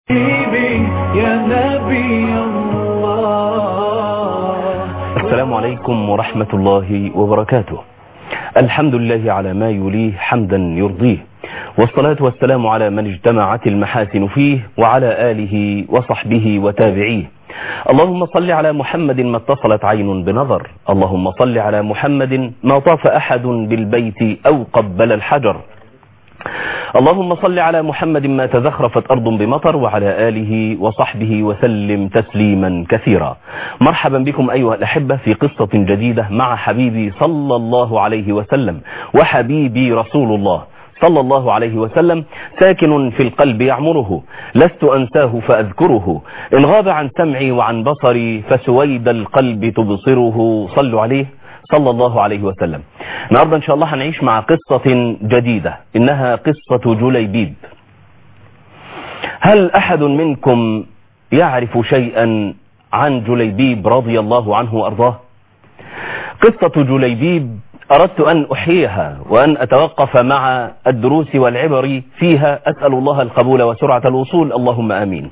حبيبي يا نبي الله السلام عليكم ورحمة الله وبركاته الحمد لله على ما يليه حمدا يرضيه والصلاة والسلام على من اجتمعت المحاسن فيه وعلى آله وصحبه وتابعيه اللهم صل على محمد ما اتصلت عين بنظر اللهم صل على محمد ما طاف أحد بالبيت أو قبل الحجر اللهم صل على محمد ما تزخرفت أرض بمطر وعلى آله وصحبه وسلم تسليما كثيرا مرحبا بكم أيها الأحبة في قصة جديدة مع حبيبي صلى الله عليه وسلم وحبيبي رسول الله صلى الله عليه وسلم ساكن في القلب يعمره لست أنساه فأذكره إن غاب عن سمعي وعن بصري فسويد القلب تبصره صلوا عليه صلى الله عليه وسلم النهاردة إن شاء الله هنعيش مع قصة جديدة إنها قصة جليبيب هل أحد منكم يعرف شيئا عن جليبيب رضي الله عنه وأرضاه قصة جليبيب أردت أن أحييها وأن أتوقف مع الدروس والعبر فيها أسأل الله القبول وسرعة الوصول اللهم آمين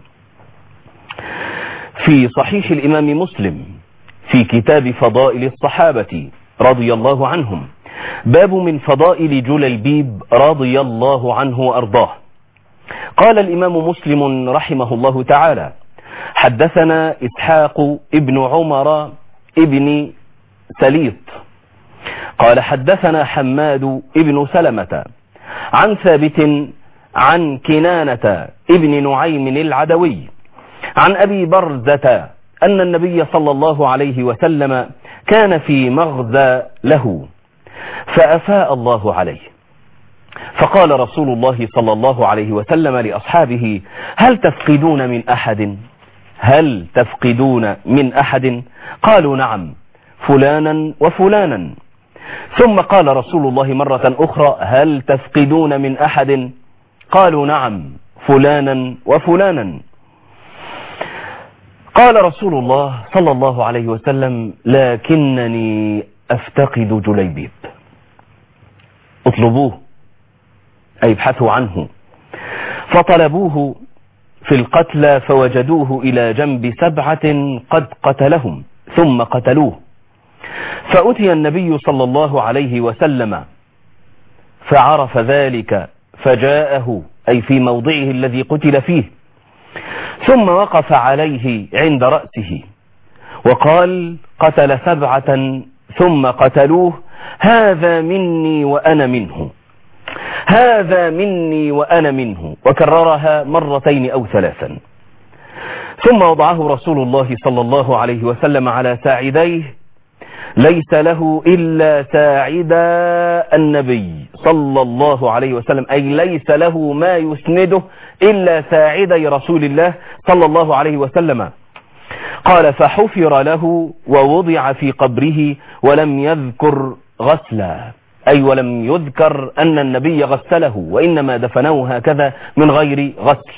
في صحيح الإمام مسلم في كتاب فضائل الصحابة رضي الله عنهم باب من فضائل جليبيب رضي الله عنه وأرضاه قال الإمام مسلم رحمه الله تعالى حدثنا إسحاق ابن عمر ابن سليط قال حدثنا حماد ابن سلمة عن ثابت عن كنانة ابن نعيم العدوي عن أبي برزة أن النبي صلى الله عليه وسلم كان في مغزى له فأفاء الله عليه فقال رسول الله صلى الله عليه وسلم لأصحابه هل تفقدون من أحد هل تفقدون من أحد قالوا نعم فلانا وفلانا ثم قال رسول الله مرة أخرى هل تفقدون من أحد قالوا نعم فلانا وفلانا قال رسول الله صلى الله عليه وسلم لكنني أفتقد جليبيب اطلبوه أي ابحثوا عنه فطلبوه في القتلى فوجدوه إلى جنب سبعة قد قتلهم ثم قتلوه فأتي النبي صلى الله عليه وسلم فعرف ذلك فجاءه أي في موضعه الذي قتل فيه ثم وقف عليه عند رأسه وقال قتل سبعة ثم قتلوه هذا مني وأنا منه هذا مني وأنا منه وكررها مرتين أو ثلاثا ثم وضعه رسول الله صلى الله عليه وسلم على ساعديه ليس له إلا ساعدا النبي صلى الله عليه وسلم أي ليس له ما يسنده إلا ساعدي رسول الله صلى الله عليه وسلم قال فحفر له ووضع في قبره ولم يذكر غسلا أي ولم يذكر أن النبي غسله وإنما دفنوه هكذا من غير غسل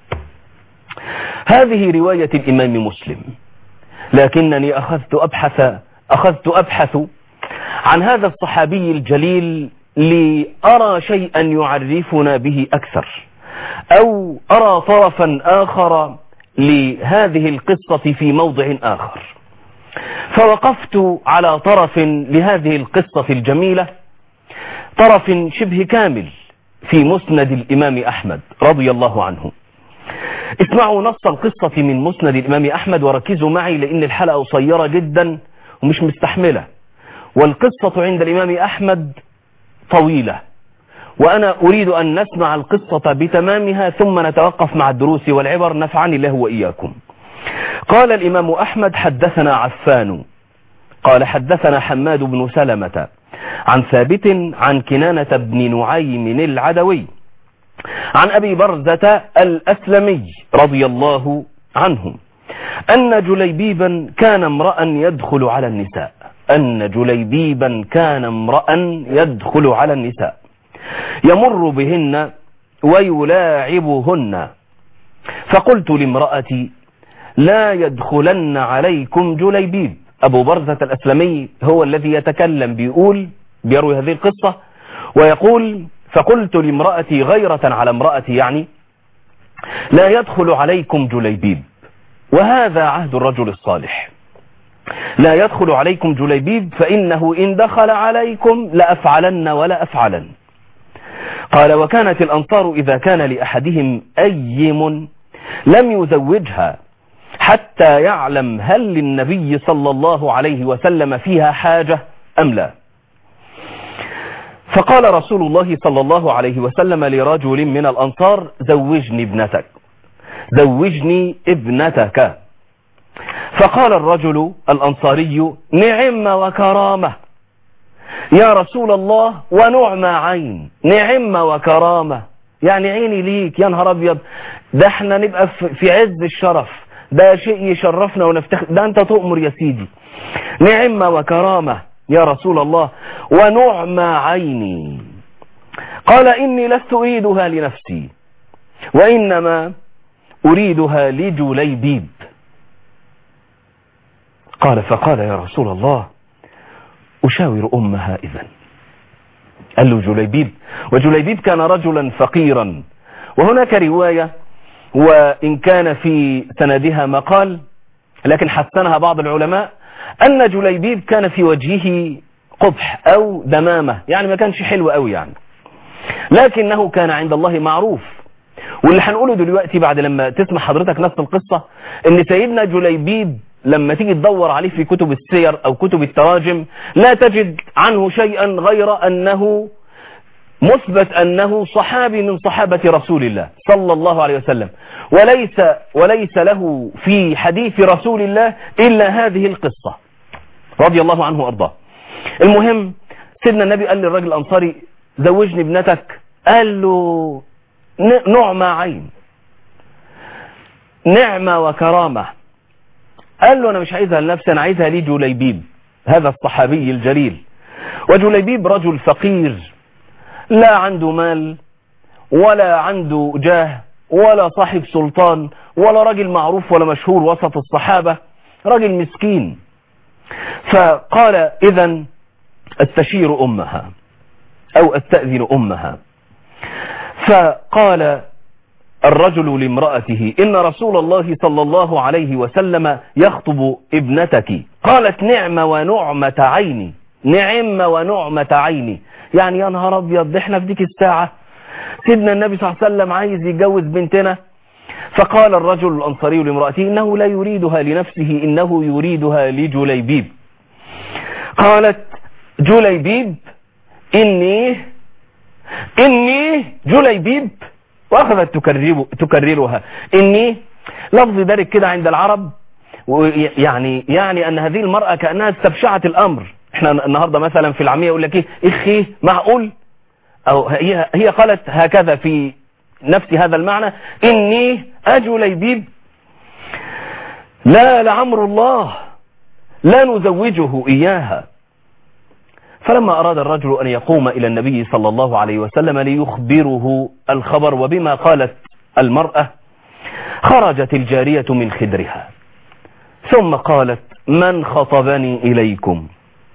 هذه رواية الإمام مسلم لكنني أخذت أبحث أخذت أبحث عن هذا الصحابي الجليل لأرى شيئا يعرفنا به أكثر أو أرى طرفا آخر لهذه القصة في موضع آخر فوقفت على طرف لهذه القصة الجميلة طرف شبه كامل في مسند الإمام أحمد رضي الله عنه اسمعوا نص القصة من مسند الإمام أحمد وركزوا معي لأن الحلقة قصيرة جدا ومش مستحملة والقصة عند الإمام أحمد طويلة وأنا أريد أن نسمع القصة بتمامها ثم نتوقف مع الدروس والعبر نفعني الله وإياكم قال الإمام أحمد حدثنا عفان قال حدثنا حماد بن سلمة عن ثابت عن كنانة بن نعيم العدوي عن أبي برزة الأسلمي رضي الله عنه أن جليبيبا كان امرأ يدخل على النساء أن جليبيبا كان امرأ يدخل على النساء يمر بهن ويلاعبهن فقلت لامرأتي لا يدخلن عليكم جليبيب أبو برزة الأسلمي هو الذي يتكلم بيقول بيروي هذه القصة ويقول فقلت لامرأتي غيرة على امرأتي يعني لا يدخل عليكم جليبيب وهذا عهد الرجل الصالح لا يدخل عليكم جليبيب فإنه إن دخل عليكم لأفعلن ولا أفعلن قال وكانت الأنصار إذا كان لأحدهم أيم لم يزوجها حتى يعلم هل للنبي صلى الله عليه وسلم فيها حاجة أم لا فقال رسول الله صلى الله عليه وسلم لرجل من الأنصار زوجني ابنتك زوجني ابنتك فقال الرجل الأنصاري نعم وكرامة يا رسول الله ونعم عين نعم وكرامة يعني عيني ليك يا نهار أبيض ده احنا نبقى في عز الشرف ده شيء يشرفنا ونفتخر ده انت تؤمر يا سيدي نعم وكرامة يا رسول الله ونعم عيني قال إني لست أريدها لنفسي وإنما أريدها لجليبيب قال فقال يا رسول الله أشاور أمها إذن قال له جليبيب وجليبيب كان رجلا فقيرا وهناك رواية وإن كان في سندها مقال لكن حسنها بعض العلماء أن جليبيب كان في وجهه قبح أو دمامة يعني ما كانش حلو أوي يعني لكنه كان عند الله معروف واللي هنقوله دلوقتي بعد لما تسمع حضرتك نفس القصة ان سيدنا جليبيب لما تيجي تدور عليه في كتب السير او كتب التراجم لا تجد عنه شيئا غير انه مثبت انه صحابي من صحابة رسول الله صلى الله عليه وسلم وليس وليس له في حديث رسول الله الا هذه القصة رضي الله عنه وارضاه المهم سيدنا النبي قال للراجل الانصاري زوجني ابنتك قال له نعمة عين نعمة وكرامة قال له أنا مش عايزها لنفسي أنا عايزها لي جليبيب هذا الصحابي الجليل وجليبيب رجل فقير لا عنده مال ولا عنده جاه ولا صاحب سلطان ولا راجل معروف ولا مشهور وسط الصحابة راجل مسكين فقال إذا استشير أمها أو استأذن أمها فقال الرجل لامرأته إن رسول الله صلى الله عليه وسلم يخطب ابنتك قالت نعم ونعمة عيني نعم ونعمة عيني يعني يا نهار أبيض ده احنا في ديك الساعة سيدنا النبي صلى الله عليه وسلم عايز يتجوز بنتنا فقال الرجل الأنصاري لامرأته إنه لا يريدها لنفسه إنه يريدها لجليبيب قالت جليبيب إني إني جليبيب وأخذت تكرر تكررها إني لفظ ذلك كده عند العرب يعني يعني أن هذه المرأة كأنها استبشعت الأمر احنا النهاردة مثلا في العامية يقول لك ايه اخي معقول أو هي, هي قالت هكذا في نفس هذا المعنى إني أجليبيب لا لعمر الله لا نزوجه إياها فلما أراد الرجل أن يقوم إلى النبي صلى الله عليه وسلم ليخبره الخبر وبما قالت المرأة خرجت الجارية من خدرها ثم قالت من خطبني إليكم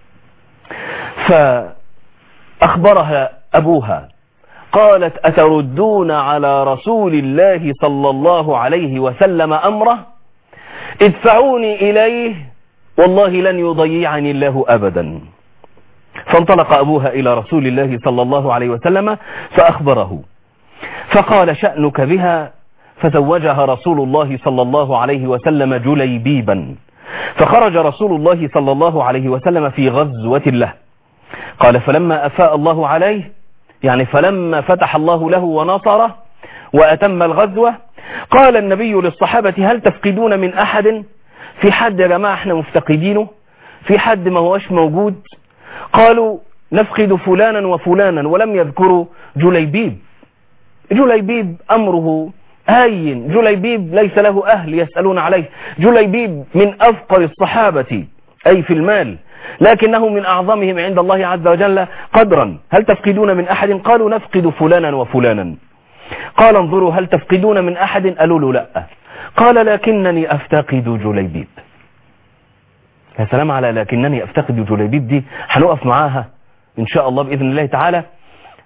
فأخبرها أبوها قالت أتردون على رسول الله صلى الله عليه وسلم أمره ادفعوني إليه والله لن يضيعني الله أبدا فانطلق أبوها إلى رسول الله صلى الله عليه وسلم فأخبره فقال شأنك بها فزوجها رسول الله صلى الله عليه وسلم جليبيبا فخرج رسول الله صلى الله عليه وسلم في غزوة له قال فلما أفاء الله عليه يعني فلما فتح الله له ونصره وأتم الغزوة قال النبي للصحابة هل تفقدون من أحد في حد يا جماعة احنا مفتقدينه في حد ما هوش موجود قالوا نفقد فلانا وفلانا ولم يذكروا جليبيب جليبيب أمره هين جليبيب ليس له أهل يسألون عليه جليبيب من أفقر الصحابة أي في المال لكنه من أعظمهم عند الله عز وجل قدرا هل تفقدون من أحد قالوا نفقد فلانا وفلانا قال انظروا هل تفقدون من أحد قالوا له لا قال لكنني أفتقد جليبيب يا سلام على لكنني أفتقد جليبيب دي هنقف معاها إن شاء الله بإذن الله تعالى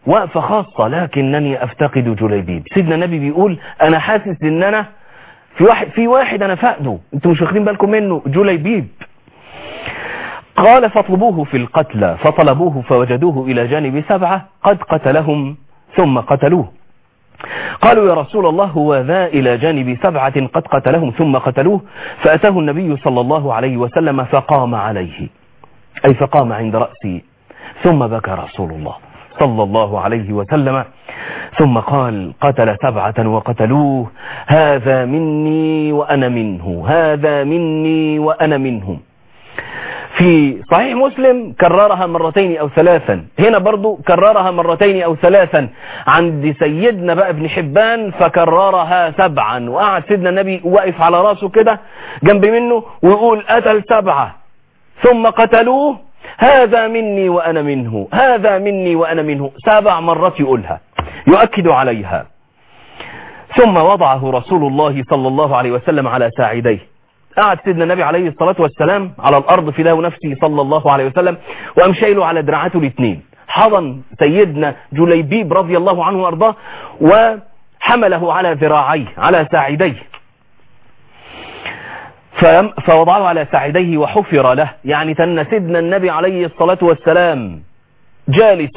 وقفة خاصة لكنني أفتقد جليبيب سيدنا النبي بيقول أنا حاسس إن أنا في واحد في واحد أنا فاقده أنتوا مش واخدين بالكم منه جليبيب قال فاطلبوه في القتلى فطلبوه فوجدوه إلى جانب سبعة قد قتلهم ثم قتلوه قالوا يا رسول الله هو ذا إلى جانب سبعة قد قتلهم ثم قتلوه فأتاه النبي صلى الله عليه وسلم فقام عليه أي فقام عند رأسي ثم بكى رسول الله صلى الله عليه وسلم ثم قال قتل سبعة وقتلوه هذا مني وأنا منه هذا مني وأنا منهم في صحيح مسلم كررها مرتين أو ثلاثا هنا برضو كررها مرتين أو ثلاثا عند سيدنا بقى ابن حبان فكررها سبعا وقعد سيدنا النبي واقف على راسه كده جنب منه ويقول قتل سبعة ثم قتلوه هذا مني وأنا منه هذا مني وأنا منه سبع مرات يقولها يؤكد عليها ثم وضعه رسول الله صلى الله عليه وسلم على ساعديه قعد سيدنا النبي عليه الصلاة والسلام على الأرض فداه نفسه صلى الله عليه وسلم وقام شايله على دراعاته الاثنين حضن سيدنا جليبيب رضي الله عنه وارضاه وحمله على ذراعيه على ساعديه فوضعه على ساعديه وحفر له يعني تن سيدنا النبي عليه الصلاة والسلام جالس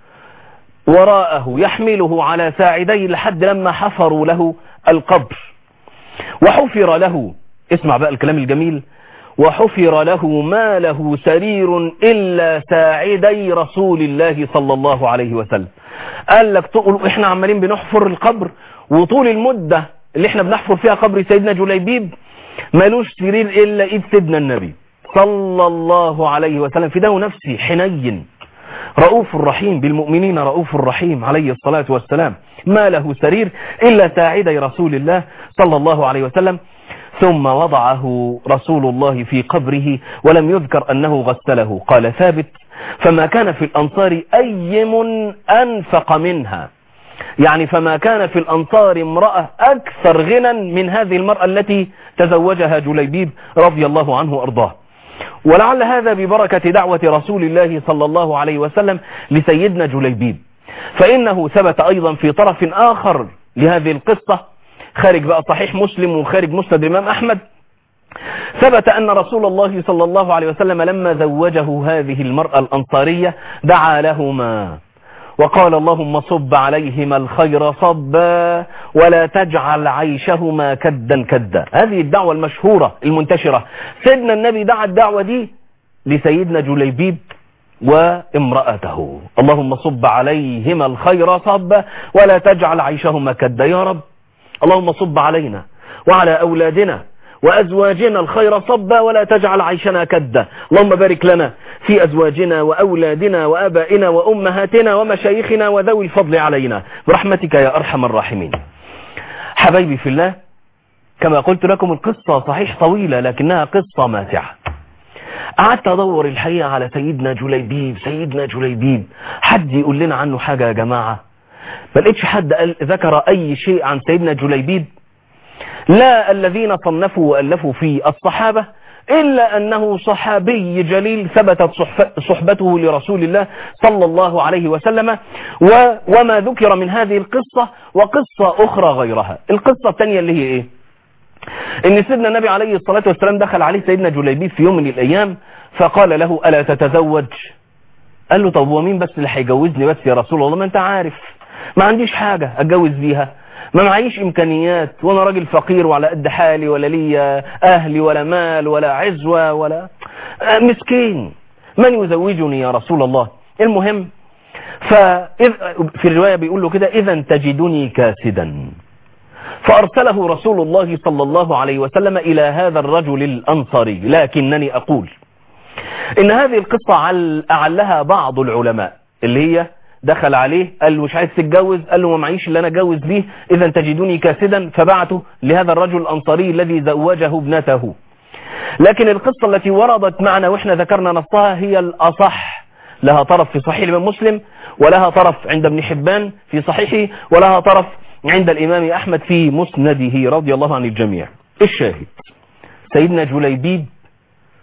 وراءه يحمله على ساعديه لحد لما حفروا له القبر وحفر له اسمع بقى الكلام الجميل وحفر له ما له سرير إلا ساعدي رسول الله صلى الله عليه وسلم قال لك تقول احنا عمالين بنحفر القبر وطول المدة اللي احنا بنحفر فيها قبر سيدنا جليبيب مالوش سرير إلا إيد سيدنا النبي صلى الله عليه وسلم فداه نفسي حنين رؤوف رحيم بالمؤمنين رؤوف رحيم عليه الصلاة والسلام ما له سرير إلا ساعدي رسول الله صلى الله عليه وسلم ثم وضعه رسول الله في قبره ولم يذكر أنه غسله قال ثابت فما كان في الأنصار أيم أنفق منها يعني فما كان في الأنصار امرأة أكثر غنى من هذه المرأة التي تزوجها جليبيب رضي الله عنه وأرضاه ولعل هذا ببركة دعوة رسول الله صلى الله عليه وسلم لسيدنا جليبيب فإنه ثبت أيضا في طرف آخر لهذه القصة خارج بقى صحيح مسلم وخارج مسند الإمام أحمد ثبت أن رسول الله صلى الله عليه وسلم لما زوجه هذه المرأة الأنصارية دعا لهما وقال اللهم صب عليهما الخير صبا ولا تجعل عيشهما كدا كدا هذه الدعوة المشهورة المنتشرة سيدنا النبي دعا الدعوة دي لسيدنا جليبيب وامرأته اللهم صب عليهما الخير صبا ولا تجعل عيشهما كدا يا رب اللهم صب علينا وعلى أولادنا وأزواجنا الخير صبا ولا تجعل عيشنا كدا اللهم بارك لنا في أزواجنا وأولادنا وأبائنا وأمهاتنا ومشايخنا وذوي الفضل علينا برحمتك يا أرحم الراحمين حبايبي في الله كما قلت لكم القصة صحيح طويلة لكنها قصة ماتعة قعدت أدور الحقيقة على سيدنا جليبيب سيدنا جليبيب حد يقول لنا عنه حاجة يا جماعة ما لقيتش حد قال ذكر أي شيء عن سيدنا جليبيب لا الذين صنفوا وألفوا في الصحابة إلا أنه صحابي جليل ثبتت صحبته لرسول الله صلى الله عليه وسلم وما ذكر من هذه القصة وقصة أخرى غيرها القصة الثانية اللي هي إيه إن سيدنا النبي عليه الصلاة والسلام دخل عليه سيدنا جليبيب في يوم من الأيام فقال له ألا تتزوج قال له طب ومين بس اللي هيجوزني بس يا رسول الله ما انت عارف ما عنديش حاجة اتجوز بيها ما معيش امكانيات وانا راجل فقير وعلى قد حالي ولا ليا اهلي ولا مال ولا عزوة ولا مسكين من يزوجني يا رسول الله المهم فإذ في الرواية بيقول له كده اذا تجدني كاسدا فارسله رسول الله صلى الله عليه وسلم الى هذا الرجل الانصاري لكنني اقول ان هذه القصة اعلها بعض العلماء اللي هي دخل عليه قال له مش عايز تتجوز قال له ما معيش اللي انا اتجوز بيه اذا تجدوني كاسدا فبعته لهذا الرجل الانصاري الذي زوجه ابنته لكن القصة التي وردت معنا واحنا ذكرنا نصها هي الاصح لها طرف في صحيح الامام مسلم ولها طرف عند ابن حبان في صحيحه ولها طرف عند الامام احمد في مسنده رضي الله عن الجميع الشاهد سيدنا جليبيب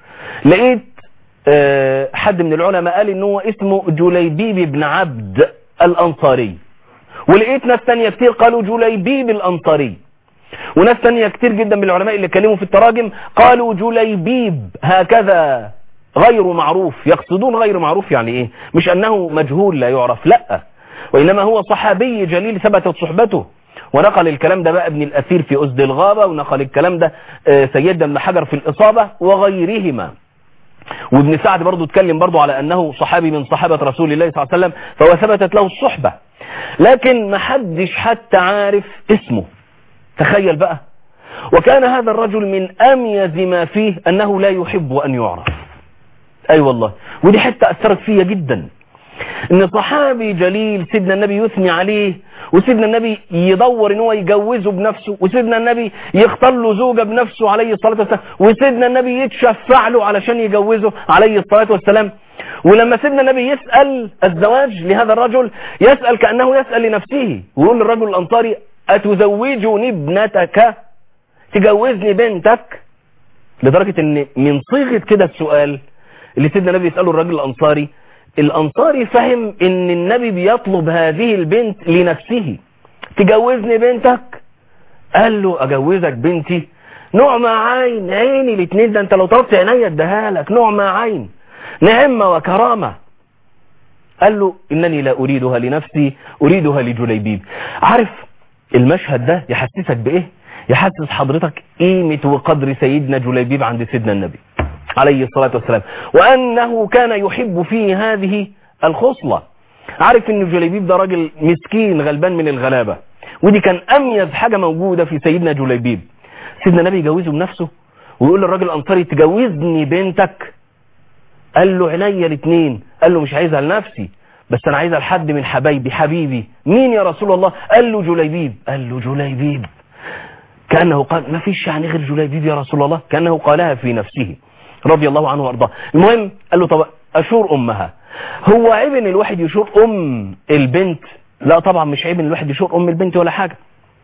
لقيت حد من العلماء قال ان هو اسمه جليبيب بن عبد الأنصاري ولقيت ناس تانية كتير قالوا جليبيب الأنصاري وناس تانية كتير جدا من العلماء اللي اتكلموا في التراجم قالوا جليبيب هكذا غير معروف يقصدون غير معروف يعني ايه مش انه مجهول لا يعرف لا وانما هو صحابي جليل ثبتت صحبته ونقل الكلام ده بقى ابن الاثير في اسد الغابة ونقل الكلام ده سيدنا ابن حجر في الاصابة وغيرهما وابن سعد برضو اتكلم برضو على انه صحابي من صحابة رسول الله صلى الله عليه وسلم فهو ثبتت له الصحبة لكن محدش حتى عارف اسمه تخيل بقى وكان هذا الرجل من اميز ما فيه انه لا يحب ان يعرف اي أيوة والله ودي حتة اثرت فيا جدا ان صحابي جليل سيدنا النبي يثني عليه وسيدنا النبي يدور ان هو يجوزه بنفسه وسيدنا النبي يختار له زوجة بنفسه عليه الصلاة والسلام وسيدنا النبي يتشفع له علشان يجوزه عليه الصلاة والسلام ولما سيدنا النبي يسأل الزواج لهذا الرجل يسأل كأنه يسأل لنفسه ويقول للرجل الأنصاري أتزوجني ابنتك تجوزني بنتك لدرجة ان من صيغة كده السؤال اللي سيدنا النبي يسأله الرجل الأنصاري الأنصاري فهم ان النبي بيطلب هذه البنت لنفسه تجوزني بنتك قال له أجوزك بنتي نعمة عين عيني الاثنين ده انت لو طلبت عينيا اديها لك نعمة عين نعمة وكرامة قال له إنني لا أريدها لنفسي أريدها لجليبيب عارف المشهد ده يحسسك بإيه يحسس حضرتك قيمة وقدر سيدنا جليبيب عند سيدنا النبي عليه الصلاة والسلام وأنه كان يحب فيه هذه الخصلة عارف ان جليبيب ده راجل مسكين غلبان من الغلابة ودي كان أميز حاجة موجودة في سيدنا جليبيب سيدنا النبي يجوزه بنفسه ويقول للراجل الأنصاري تجوزني بنتك قال له عينيا الاثنين قال له مش عايزها لنفسي بس انا عايزها لحد من حبايبي حبيبي مين يا رسول الله قال له جليبيب قال له جليبيب كأنه قال ما فيش يعني غير جليبيب يا رسول الله كأنه قالها في نفسه رضي الله عنه وارضاه المهم قال له طب اشور امها هو عيب ان الواحد يشور ام البنت لا طبعا مش عيب ان الواحد يشور ام البنت ولا حاجة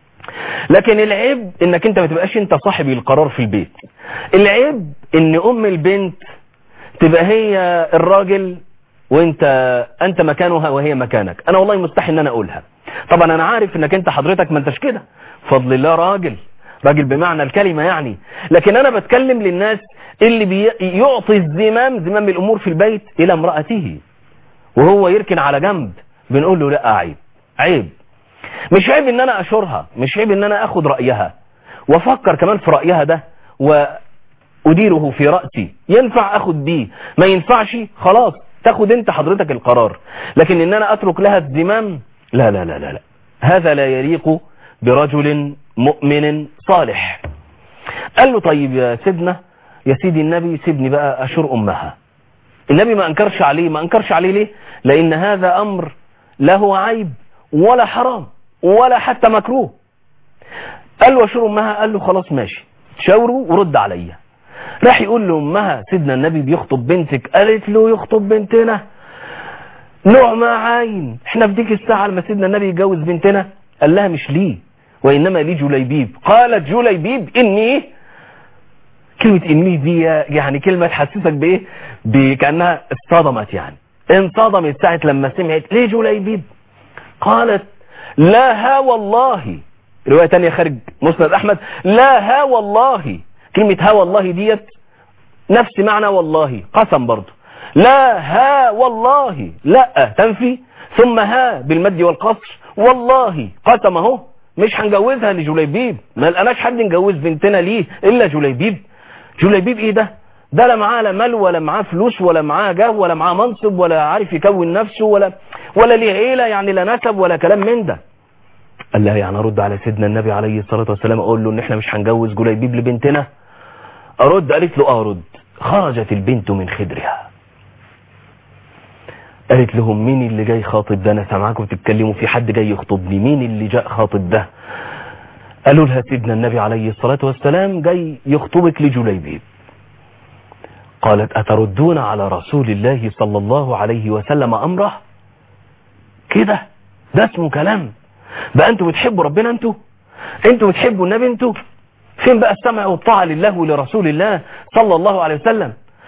لكن العيب انك انت ما تبقاش انت صاحب القرار في البيت العيب ان ام البنت تبقى هي الراجل وانت انت مكانها وهي مكانك انا والله مستحي ان انا اقولها طبعا انا عارف انك انت حضرتك ما انتش كده فضل الله راجل راجل بمعنى الكلمة يعني لكن انا بتكلم للناس اللي بيعطي الزمام زمام الامور في البيت الى امرأته وهو يركن على جنب بنقول له لا عيب عيب مش عيب ان انا اشورها مش عيب ان انا اخد رأيها وافكر كمان في رأيها ده واديره في رأسي ينفع اخد بيه ما ينفعش خلاص تاخد انت حضرتك القرار لكن ان انا اترك لها الزمام لا لا لا لا, لا. هذا لا يليق برجل مؤمن صالح قال له طيب يا سيدنا يا سيدي النبي سيبني بقى أشور أمها النبي ما أنكرش عليه ما أنكرش عليه ليه لأن هذا أمر لا هو عيب ولا حرام ولا حتى مكروه قال له أشور أمها قال له خلاص ماشي شاوره ورد عليا راح يقول له أمها سيدنا النبي بيخطب بنتك قالت له يخطب بنتنا نعمة عين احنا في ديك الساعة لما سيدنا النبي يتجوز بنتنا قال لها مش ليه وإنما لي جليبيب قالت جليبيب إني كلمة إني دي يعني كلمة تحسسك بإيه كأنها اصطدمت يعني انصدمت ساعة لما سمعت ليه جليبيب قالت لا ها والله رواية تانية خارج مسند أحمد لا ها والله كلمة ها والله ديت نفس معنى والله قسم برضه لا ها والله لا تنفي ثم ها بالمد والقصر والله قسم اهو مش هنجوزها لجليبيب ما لقناش حد نجوز بنتنا ليه الا جليبيب جليبيب ايه ده ده لا معاه لا مال ولا معاه فلوس ولا معاه جاه ولا معاه منصب ولا عارف يكون نفسه ولا ولا ليه عيله يعني لا نسب ولا كلام من ده قال لها يعني ارد على سيدنا النبي عليه الصلاه والسلام اقول له ان احنا مش هنجوز جليبيب لبنتنا ارد قالت له ارد خرجت البنت من خدرها قالت لهم مين اللي جاي خاطب ده انا سامعاكم بتتكلموا في حد جاي يخطبني مين اللي جاء خاطب ده قالوا لها سيدنا النبي عليه الصلاة والسلام جاي يخطبك لجليبيب قالت أتردون على رسول الله صلى الله عليه وسلم أمره كده ده اسمه كلام بقى انتوا بتحبوا ربنا انتوا انتوا بتحبوا النبي انتوا فين بقى السمع والطاعة لله ولرسول الله صلى الله عليه وسلم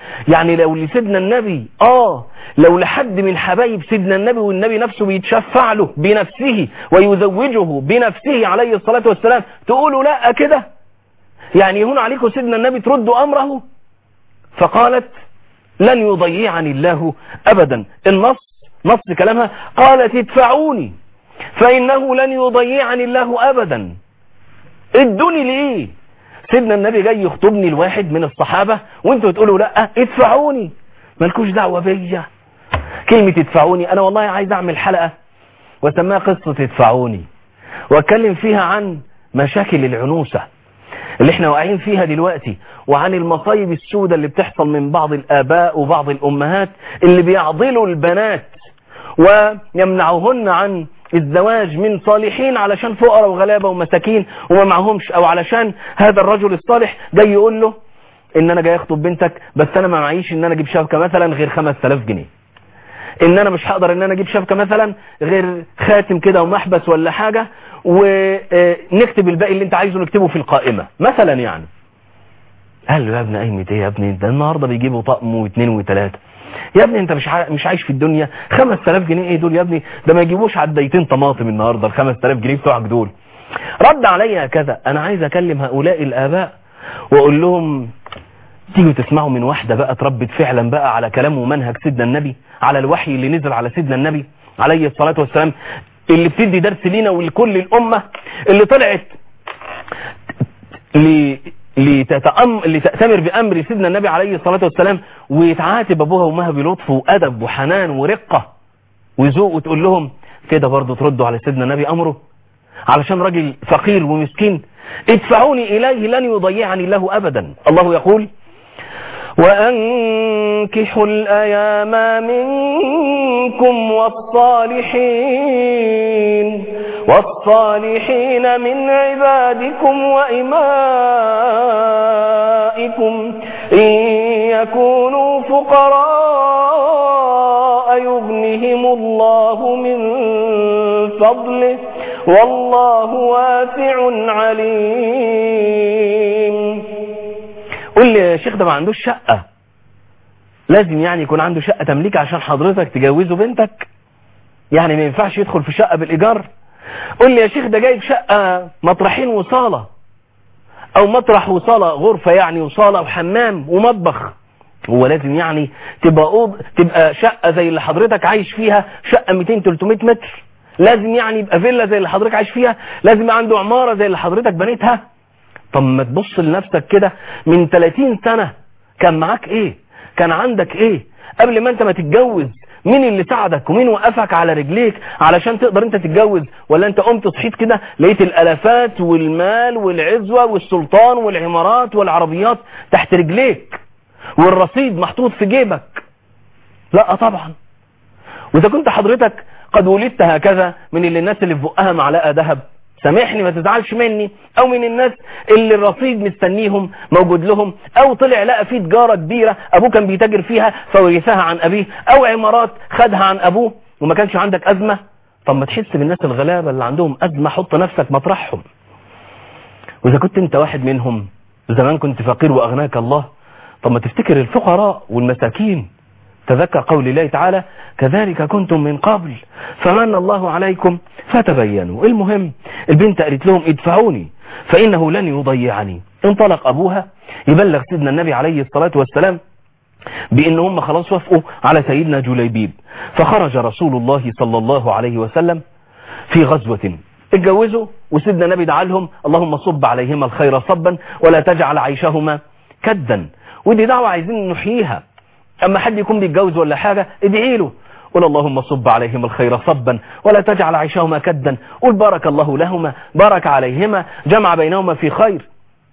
يعني لو لسيدنا النبي اه لو لحد من حبايب سيدنا النبي والنبي نفسه بيتشفع له بنفسه ويزوجه بنفسه عليه الصلاة والسلام تقولوا لا كده يعني يهون عليكم سيدنا النبي تردوا أمره فقالت لن يضيعني الله أبدا النص نص كلامها قالت ادفعوني فإنه لن يضيعني الله أبدا ادوني ليه سيدنا النبي جاي يخطبني الواحد من الصحابة وانتوا تقولوا لا ادفعوني مالكوش دعوة بيا كلمة ادفعوني انا والله عايز اعمل حلقة واسميها قصة ادفعوني واتكلم فيها عن مشاكل العنوسة اللي احنا واقعين فيها دلوقتي وعن المصايب السوداء اللي بتحصل من بعض الاباء وبعض الامهات اللي بيعضلوا البنات ويمنعوهن عن الزواج من صالحين علشان فقراء وغلابة ومساكين وما معهمش او علشان هذا الرجل الصالح جاي يقول له ان انا جاي اخطب بنتك بس انا ما معيش ان انا اجيب شبكة مثلا غير 5000 جنيه ان انا مش هقدر ان انا اجيب شبكة مثلا غير خاتم كده ومحبس ولا حاجة ونكتب الباقي اللي انت عايزه نكتبه في القائمة مثلا يعني قال له يا ابني قايمة ايه يا ابني ده النهاردة بيجيبوا طقم واثنين وثلاثة يا ابني انت مش ع... مش عايش في الدنيا 5000 جنيه ايه دول يا ابني ده ما يجيبوش عديتين طماطم النهارده ال 5000 جنيه بتوعك دول رد عليا كذا انا عايز اكلم هؤلاء الاباء واقول لهم تيجوا تسمعوا من واحدة بقى تربت فعلا بقى على كلام ومنهج سيدنا النبي على الوحي اللي نزل على سيدنا النبي عليه الصلاة والسلام اللي بتدي درس لينا ولكل الأمة اللي طلعت ل... لتتأم... لتأتمر بأمر سيدنا النبي عليه الصلاة والسلام ويتعاتب أبوها وأمها بلطف وأدب وحنان ورقة وذوق وتقول لهم كده برضه تردوا على سيدنا النبي أمره علشان راجل فقير ومسكين ادفعوني إليه لن يضيعني الله أبدا الله يقول وأنكحوا الأيام منكم والصالحين والصالحين من عبادكم وإمائكم إن يكونوا فقراء يغنهم الله من فضله والله واسع عليم قول لي يا شيخ ده ما عندوش شقة لازم يعني يكون عنده شقة تمليك عشان حضرتك تجوزه بنتك يعني ما ينفعش يدخل في شقة بالإيجار قول لي يا شيخ ده جايب شقة مطرحين وصالة أو مطرح وصالة غرفة يعني وصالة وحمام ومطبخ هو لازم يعني تبقى أوض تبقى شقة زي اللي حضرتك عايش فيها شقة 200 300 متر لازم يعني يبقى فيلا زي اللي حضرتك عايش فيها لازم يبقى عنده عمارة زي اللي حضرتك بنيتها طب ما تبص لنفسك كده من 30 سنة كان معاك ايه كان عندك ايه قبل ما انت ما تتجوز مين اللي ساعدك ومين وقفك على رجليك علشان تقدر انت تتجوز ولا انت قمت صحيت كده لقيت الالافات والمال والعزوة والسلطان والعمارات والعربيات تحت رجليك والرصيد محطوط في جيبك لا طبعا واذا كنت حضرتك قد ولدت هكذا من اللي الناس اللي في بقها معلقه ذهب سامحني ما تزعلش مني او من الناس اللي الرصيد مستنيهم موجود لهم او طلع لقى فيه تجارة كبيرة ابوه كان بيتاجر فيها فورثها عن ابيه او عمارات خدها عن ابوه وما كانش عندك ازمة طب ما تحس بالناس الغلابة اللي عندهم ازمة حط نفسك مطرحهم واذا كنت انت واحد منهم زمان كنت فقير واغناك الله طب ما تفتكر الفقراء والمساكين تذكر قول الله تعالى كذلك كنتم من قبل فمن الله عليكم فتبينوا المهم البنت قالت لهم ادفعوني فإنه لن يضيعني انطلق أبوها يبلغ سيدنا النبي عليه الصلاة والسلام بأن هم خلاص وافقوا على سيدنا جليبيب فخرج رسول الله صلى الله عليه وسلم في غزوة اتجوزوا وسيدنا النبي دعا لهم اللهم صب عليهما الخير صبا ولا تجعل عيشهما كدا ودي دعوة عايزين نحييها اما حد يكون بيتجوز ولا حاجة ادعي له قل اللهم صب عليهم الخير صبا ولا تجعل عيشهما كدا قل بارك الله لهما بارك عليهما جمع بينهما في خير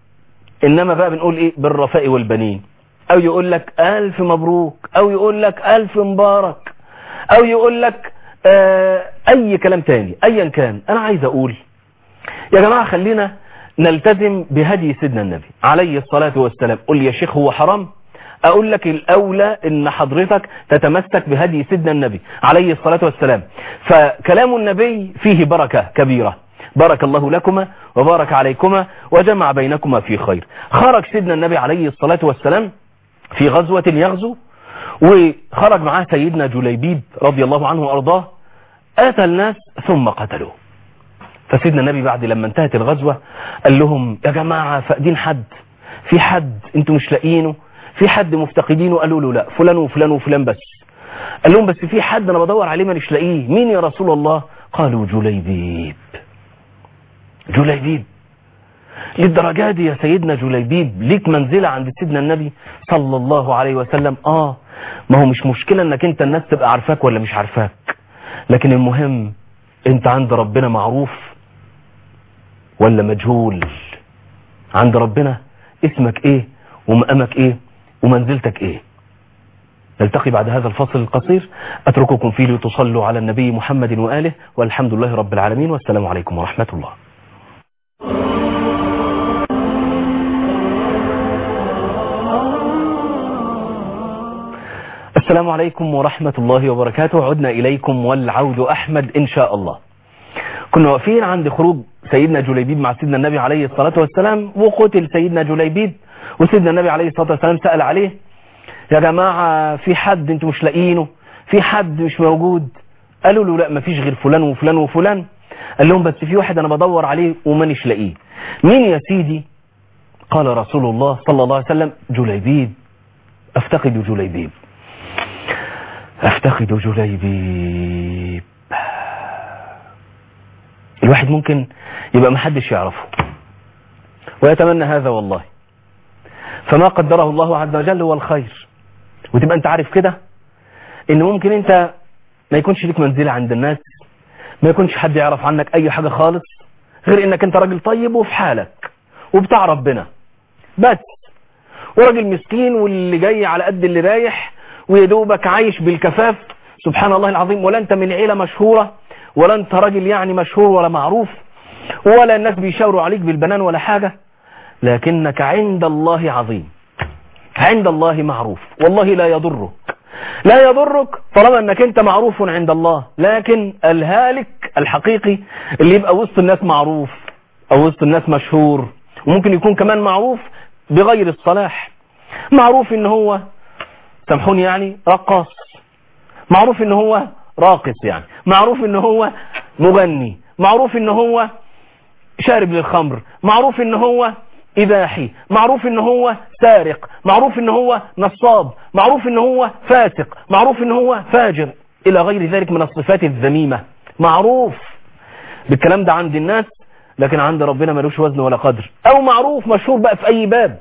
انما بقى بنقول ايه بالرفاء والبنين او يقول لك الف مبروك او يقول لك الف مبارك او يقول لك آه اي كلام تاني ايا كان انا عايز اقول يا جماعة خلينا نلتزم بهدي سيدنا النبي عليه الصلاة والسلام قل يا شيخ هو حرام اقول لك الاولى ان حضرتك تتمسك بهدي سيدنا النبي عليه الصلاة والسلام فكلام النبي فيه بركة كبيرة بارك الله لكما وبارك عليكما وجمع بينكما في خير خرج سيدنا النبي عليه الصلاة والسلام في غزوة يغزو وخرج معاه سيدنا جليبيب رضي الله عنه وأرضاه آتى الناس ثم قتلوه فسيدنا النبي بعد لما انتهت الغزوة قال لهم يا جماعة فاقدين حد في حد انتوا مش لاقيينه في حد مفتقدينه قالوا له لا فلان وفلان وفلان بس قال لهم بس في حد انا بدور عليه مانيش لاقيه مين يا رسول الله قالوا جليبيب جليبيب للدرجة دي يا سيدنا جليبيب ليك منزلة عند سيدنا النبي صلى الله عليه وسلم اه ما هو مش مشكلة انك انت الناس تبقى عارفاك ولا مش عارفاك لكن المهم انت عند ربنا معروف ولا مجهول عند ربنا اسمك ايه ومقامك ايه ومنزلتك ايه نلتقي بعد هذا الفصل القصير اترككم فيه لتصلوا على النبي محمد وآله والحمد لله رب العالمين والسلام عليكم ورحمة الله السلام عليكم ورحمة الله وبركاته عدنا إليكم والعود أحمد إن شاء الله كنا واقفين عند خروج سيدنا جليبيب مع سيدنا النبي عليه الصلاة والسلام وقتل سيدنا جليبيب وسيدنا النبي عليه الصلاة والسلام سأل عليه يا جماعة في حد انتوا مش لاقيينه في حد مش موجود قالوا له لا مفيش غير فلان وفلان وفلان قال لهم بس في واحد انا بدور عليه ومانيش لاقيه مين يا سيدي قال رسول الله صلى الله عليه وسلم جليبيب افتقد جليبيب افتقد جليبيب الواحد ممكن يبقى محدش يعرفه ويتمنى هذا والله فما قدره الله عز وجل هو الخير وتبقى انت عارف كده ان ممكن انت ما يكونش ليك منزلة عند الناس ما يكونش حد يعرف عنك اي حاجة خالص غير انك انت راجل طيب وفي حالك وبتاع ربنا بس وراجل مسكين واللي جاي على قد اللي رايح ويدوبك عايش بالكفاف سبحان الله العظيم ولا انت من عيلة مشهورة ولا انت راجل يعني مشهور ولا معروف ولا الناس بيشاوروا عليك بالبنان ولا حاجة لكنك عند الله عظيم عند الله معروف والله لا يضرك لا يضرك طالما انك انت معروف عند الله لكن الهالك الحقيقي اللي يبقى وسط الناس معروف او وسط الناس مشهور وممكن يكون كمان معروف بغير الصلاح معروف ان هو سامحوني يعني رقاص معروف ان هو راقص يعني معروف ان هو مغني معروف ان هو شارب للخمر معروف ان هو إباحي معروف ان هو سارق معروف ان هو نصاب معروف ان هو فاسق معروف ان هو فاجر الى غير ذلك من الصفات الذميمة معروف بالكلام ده عند الناس لكن عند ربنا ملوش وزن ولا قدر او معروف مشهور بقى في اي باب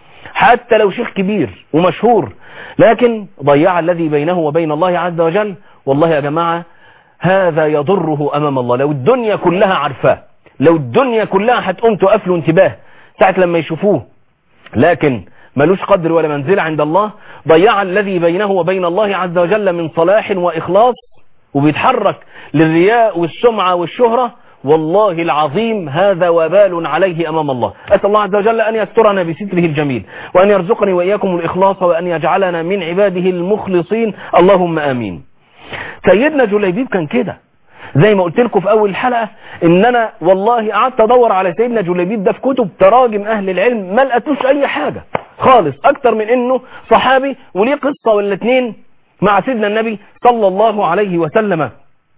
حتى لو شيخ كبير ومشهور لكن ضيع الذي بينه وبين الله عز وجل والله يا جماعة هذا يضره امام الله لو الدنيا كلها عارفاه لو الدنيا كلها هتقوم تقف له انتباه ساعة لما يشوفوه لكن ملوش قدر ولا منزلة عند الله ضيع الذي بينه وبين الله عز وجل من صلاح وإخلاص وبيتحرك للرياء والسمعة والشهرة والله العظيم هذا وبال عليه أمام الله أسأل الله عز وجل أن يسترنا بستره الجميل وأن يرزقني وإياكم الإخلاص وأن يجعلنا من عباده المخلصين اللهم آمين سيدنا جليبيب كان كده زي ما قلت لكم في اول الحلقة ان انا والله قعدت ادور على سيدنا جليبيب ده في كتب تراجم اهل العلم ما لقيتوش اي حاجة خالص اكتر من انه صحابي وليه قصة ولا اتنين مع سيدنا النبي صلى الله عليه وسلم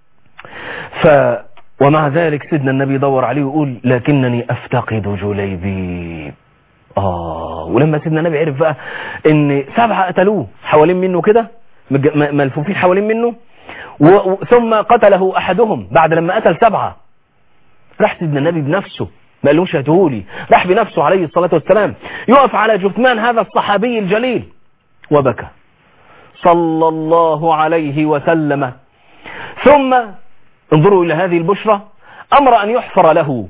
ف ومع ذلك سيدنا النبي دور عليه ويقول لكنني افتقد جليبيب اه ولما سيدنا النبي عرف بقى ان سبعة قتلوه حوالين منه كده ملفوفين حوالين منه و... ثم قتله احدهم بعد لما قتل سبعة راح سيدنا النبي بنفسه ما قالوش هاتهولي راح بنفسه عليه الصلاة والسلام يقف على جثمان هذا الصحابي الجليل وبكى صلى الله عليه وسلم ثم انظروا إلى هذه البشرة أمر أن يحفر له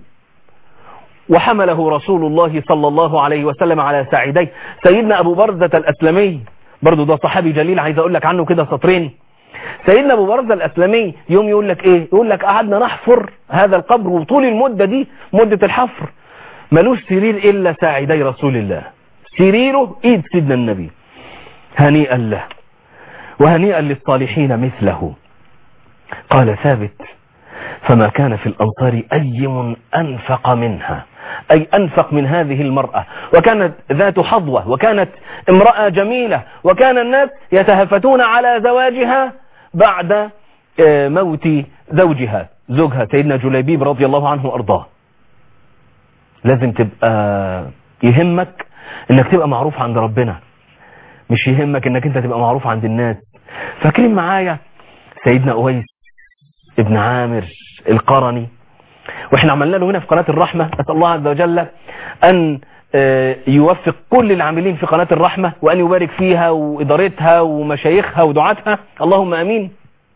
وحمله رسول الله صلى الله عليه وسلم على ساعديه سيدنا أبو برزة الأسلمي برضو ده صحابي جليل عايز أقول لك عنه كده سطرين سيدنا ابو برزة الاسلامي يوم يقول لك ايه يقول لك قعدنا نحفر هذا القبر وطول المدة دي مدة الحفر ملوش سرير الا ساعدي رسول الله سريره ايد سيدنا النبي هنيئا له وهنيئا للصالحين مثله قال ثابت فما كان في الأنصار أي أنفق منها أي أنفق من هذه المرأة وكانت ذات حظوة وكانت امرأة جميلة وكان الناس يتهفتون على زواجها بعد موت زوجها زوجها سيدنا جليبيب رضي الله عنه وأرضاه لازم تبقى يهمك انك تبقى معروف عند ربنا مش يهمك انك انت تبقى معروف عند الناس فاكرين معايا سيدنا أويس ابن عامر القرني واحنا عملنا له هنا في قناة الرحمة أسأل الله عز وجل أن يوفق كل العاملين في قناة الرحمة وأن يبارك فيها وإدارتها ومشايخها ودعاتها اللهم أمين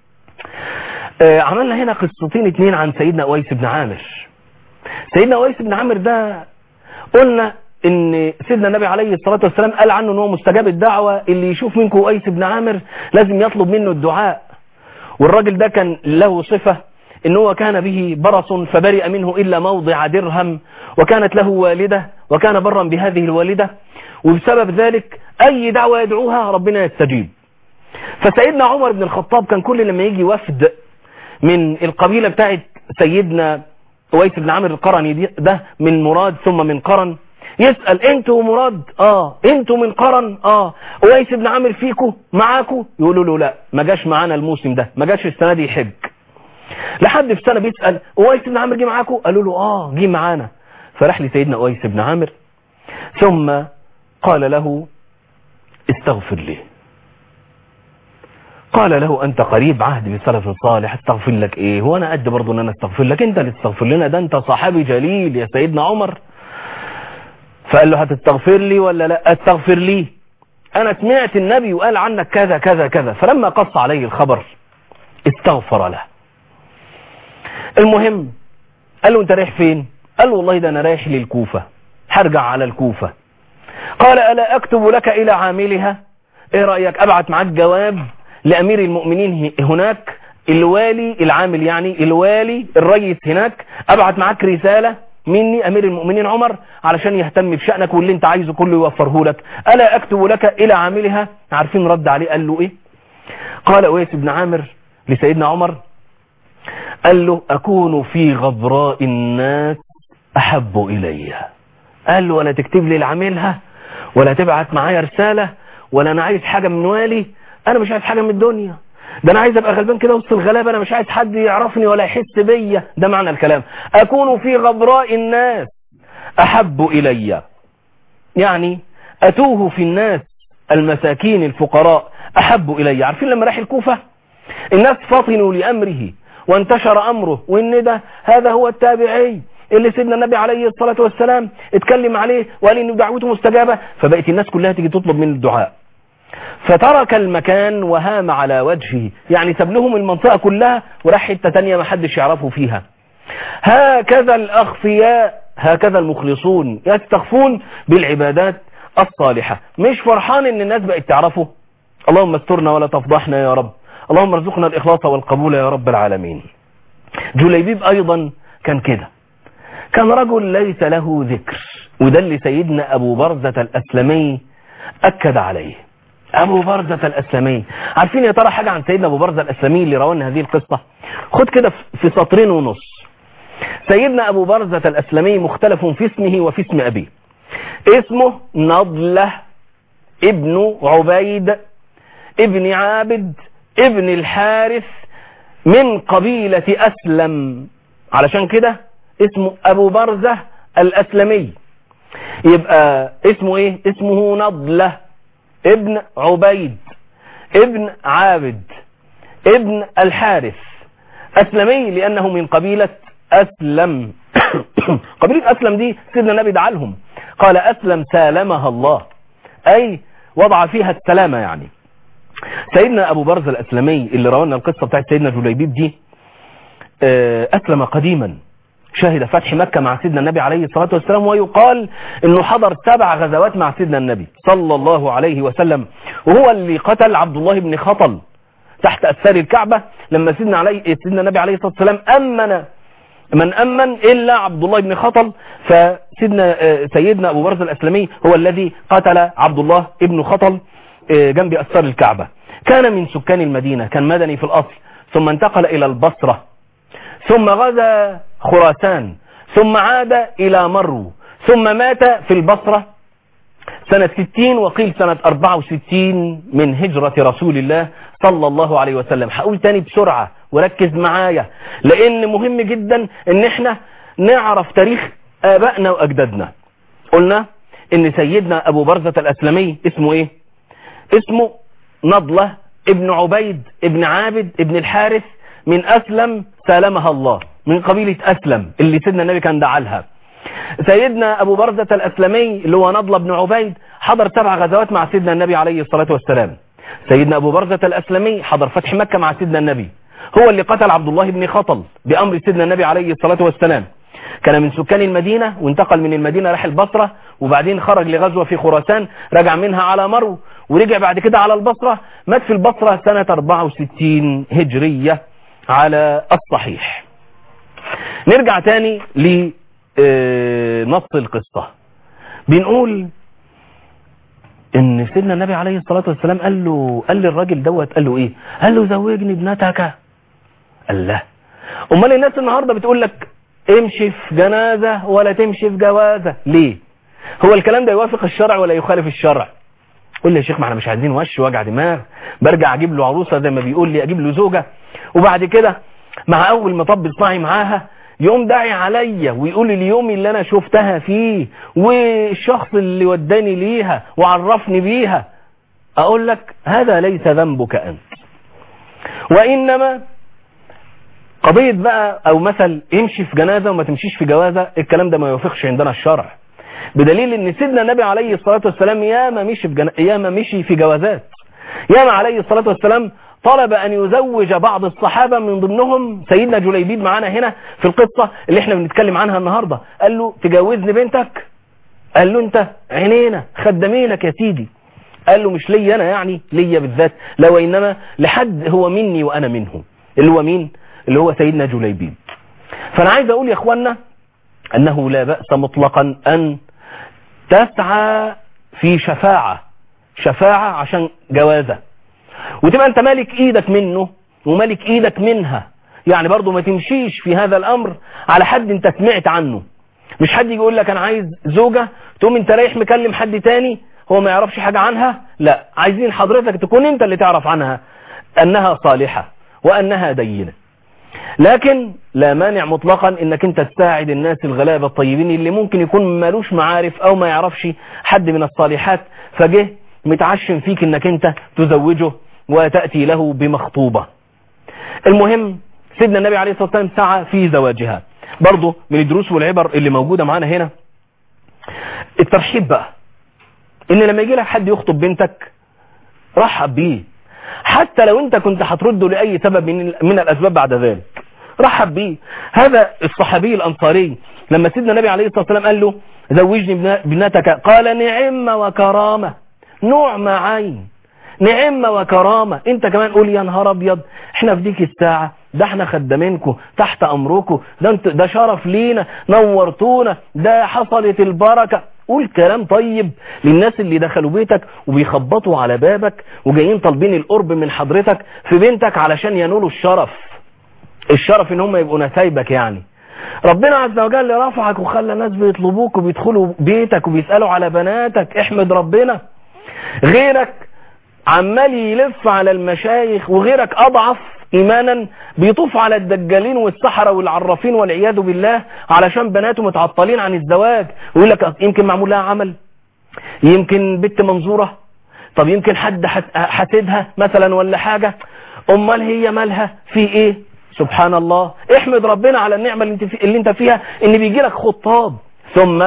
عملنا هنا قصتين اتنين عن سيدنا أويس بن عامر سيدنا أويس بن عامر ده قلنا ان سيدنا النبي عليه الصلاة والسلام قال عنه ان هو مستجاب الدعوة اللي يشوف منكم أويس بن عامر لازم يطلب منه الدعاء والراجل ده كان له صفة ان هو كان به برص فبرئ منه إلا موضع درهم وكانت له والدة وكان برا بهذه الوالدة وبسبب ذلك أي دعوة يدعوها ربنا يستجيب فسيدنا عمر بن الخطاب كان كل لما يجي وفد من القبيلة بتاعت سيدنا ويس بن عامر القرني ده من مراد ثم من قرن يسأل انتوا مراد اه انتوا من قرن اه ويس بن عامر فيكو معاكو يقولوا له لا ما جاش معانا الموسم ده ما جاش السنة دي يحج لحد في سنة بيسأل ويس بن عامر جه معاكو قالوا له اه جه معانا فراح لسيدنا ويس بن عامر ثم قال له استغفر لي قال له انت قريب عهد بسلف صالح استغفر لك ايه هو انا قد برضه ان انا استغفر لك انت اللي تستغفر لنا ده انت صحابي جليل يا سيدنا عمر فقال له هتستغفر لي ولا لا استغفر لي انا سمعت النبي وقال عنك كذا كذا كذا فلما قص عليه الخبر استغفر له المهم قال له انت رايح فين قال له والله ده انا رايح للكوفة هرجع على الكوفة قال ألا أكتب لك إلى عاملها ايه رأيك أبعت معاك جواب لأمير المؤمنين هناك الوالي العامل يعني الوالي الرئيس هناك أبعت معاك رسالة مني أمير المؤمنين عمر علشان يهتم بشأنك واللي انت عايزه كله يوفره لك ألا أكتب لك إلى عاملها عارفين رد عليه قال له إيه قال أويس بن عامر لسيدنا عمر قال له أكون في غبراء الناس أحب إلي قال له ولا تكتب لي لعاملها ولا تبعت معايا رسالة ولا أنا عايز حاجة من والي أنا مش عايز حاجة من الدنيا ده أنا عايز أبقى غلبان كده وسط الغلابة أنا مش عايز حد يعرفني ولا يحس بيا ده معنى الكلام أكون في غبراء الناس أحب إلي يعني أتوه في الناس المساكين الفقراء أحب إلي عارفين لما راح الكوفة الناس فطنوا لأمره وانتشر أمره وإن ده هذا هو التابعي اللي سيدنا النبي عليه الصلاة والسلام اتكلم عليه وقال إن دعوته مستجابة فبقت الناس كلها تيجي تطلب من الدعاء فترك المكان وهام على وجهه يعني ساب لهم المنطقة كلها وراح حتة تانية ما حدش يعرفه فيها هكذا الأخفياء هكذا المخلصون يستخفون بالعبادات الصالحة مش فرحان ان الناس بقت تعرفه اللهم استرنا ولا تفضحنا يا رب اللهم ارزقنا الإخلاص والقبول يا رب العالمين جليبيب أيضا كان كده كان رجل ليس له ذكر وده اللي سيدنا أبو برزة الأسلمي أكد عليه أبو برزة الأسلمي عارفين يا ترى حاجة عن سيدنا أبو برزة الأسلمي اللي روانا هذه القصة خد كده في سطرين ونص سيدنا أبو برزة الأسلمي مختلف في اسمه وفي اسم أبيه اسمه نضلة ابن عبيد ابن عابد ابن الحارث من قبيلة أسلم علشان كده اسمه أبو برزة الأسلمي يبقى اسمه ايه اسمه نضلة ابن عبيد ابن عابد ابن الحارث أسلمي لأنه من قبيلة أسلم قبيلة أسلم دي سيدنا النبي دعا لهم قال أسلم سالمها الله أي وضع فيها السلامة يعني سيدنا أبو برز الأسلمي اللي روانا القصة بتاعت سيدنا جليبيب دي أسلم قديما شهد فتح مكة مع سيدنا النبي عليه الصلاة والسلام ويقال انه حضر سبع غزوات مع سيدنا النبي صلى الله عليه وسلم وهو اللي قتل عبد الله بن خطل تحت أسفار الكعبة لما سيدنا عليه سيدنا النبي عليه الصلاة والسلام أمن من أمن إلا عبد الله بن خطل فسيدنا سيدنا أبو برز الأسلمي هو الذي قتل عبد الله بن خطل جنب أسفار الكعبة كان من سكان المدينة كان مدني في الأصل ثم انتقل إلى البصرة ثم غزا خراسان ثم عاد إلى مرو ثم مات في البصرة سنة 60 وقيل سنة 64 من هجرة رسول الله صلى الله عليه وسلم هقول تاني بسرعة وركز معايا لأن مهم جدا ان احنا نعرف تاريخ آبائنا وأجدادنا قلنا ان سيدنا أبو برزة الأسلمي اسمه ايه اسمه نضلة ابن عبيد ابن عابد ابن الحارث من أسلم سالمها الله من قبيلة أسلم اللي سيدنا النبي كان دعا لها سيدنا أبو برزة الأسلمي اللي هو نضلة بن عبيد حضر سبع غزوات مع سيدنا النبي عليه الصلاة والسلام سيدنا أبو برزة الأسلمي حضر فتح مكة مع سيدنا النبي هو اللي قتل عبد الله بن خطل بأمر سيدنا النبي عليه الصلاة والسلام كان من سكان المدينة وانتقل من المدينة راح البصرة وبعدين خرج لغزوة في خراسان رجع منها على مرو ورجع بعد كده على البصرة مات في البصرة سنة 64 هجرية على الصحيح نرجع تاني لنص القصة بنقول ان سيدنا النبي عليه الصلاة والسلام قال له قال للراجل دوت قال له ايه قال له زوجني ابنتك قال له امال الناس النهاردة بتقول لك امشي في جنازة ولا تمشي في جوازة ليه هو الكلام ده يوافق الشرع ولا يخالف الشرع قول لي يا شيخ ما احنا مش عايزين وش وجع دماغ برجع اجيب له عروسة زي ما بيقول لي اجيب له زوجة وبعد كده مع اول مطب صناعي معاها يوم داعي عليا ويقول لي اليوم اللي انا شفتها فيه والشخص اللي وداني ليها وعرفني بيها اقول لك هذا ليس ذنبك انت وانما قضية بقى او مثل امشي في جنازة وما تمشيش في جوازة الكلام ده ما يوافقش عندنا الشرع بدليل ان سيدنا النبي عليه الصلاة والسلام ياما مشي في, جن... ياما مشي في جوازات ياما عليه الصلاة والسلام طلب أن يزوج بعض الصحابة من ضمنهم سيدنا جليبيب معانا هنا في القصة اللي احنا بنتكلم عنها النهاردة قال له تجوزني بنتك قال له انت عينينا خدمينك يا سيدي قال له مش ليا انا يعني ليا بالذات لا وإنما لحد هو مني وأنا منه اللي هو مين اللي هو سيدنا جليبيب فأنا عايز أقول يا أخوانا أنه لا بأس مطلقا أن تسعى في شفاعة شفاعة عشان جوازة وتبقى انت مالك ايدك منه ومالك ايدك منها يعني برضو ما تمشيش في هذا الامر على حد انت سمعت عنه مش حد يجي يقول لك انا عايز زوجة تقوم انت رايح مكلم حد تاني هو ما يعرفش حاجة عنها لا عايزين حضرتك تكون انت اللي تعرف عنها انها صالحة وانها دينة لكن لا مانع مطلقا انك انت تساعد الناس الغلابة الطيبين اللي ممكن يكون مالوش معارف او ما يعرفش حد من الصالحات فجه متعشم فيك انك انت تزوجه وتأتي له بمخطوبة المهم سيدنا النبي عليه الصلاة والسلام سعى في زواجها برضه من الدروس والعبر اللي موجودة معانا هنا الترحيب بقى ان لما يجي لك حد يخطب بنتك رحب بيه حتى لو انت كنت هترده لأي سبب من, من الأسباب بعد ذلك رحب بيه هذا الصحابي الأنصاري لما سيدنا النبي عليه الصلاة والسلام قال له زوجني ابنتك قال نعم وكرامة نعم عين نعمة وكرامة انت كمان قول يا نهار ابيض احنا في ديك الساعة ده احنا خدامينكم تحت امركم ده انت ده شرف لينا نورتونا ده حصلت البركة قول كلام طيب للناس اللي دخلوا بيتك وبيخبطوا على بابك وجايين طالبين القرب من حضرتك في بنتك علشان ينولوا الشرف الشرف ان هم يبقوا نسايبك يعني ربنا عز وجل رفعك وخلى ناس بيطلبوك وبيدخلوا بيتك وبيسألوا على بناتك احمد ربنا غيرك عمال يلف على المشايخ وغيرك أضعف إيمانا بيطوف على الدجالين والسحرة والعرافين والعياذ بالله علشان بناته متعطلين عن الزواج ويقول لك يمكن معمول لها عمل يمكن بنت منظورة طب يمكن حد حسدها مثلا ولا حاجة أمال هي مالها في إيه سبحان الله احمد ربنا على النعمة اللي انت, في اللي انت فيها ان بيجي لك خطاب ثم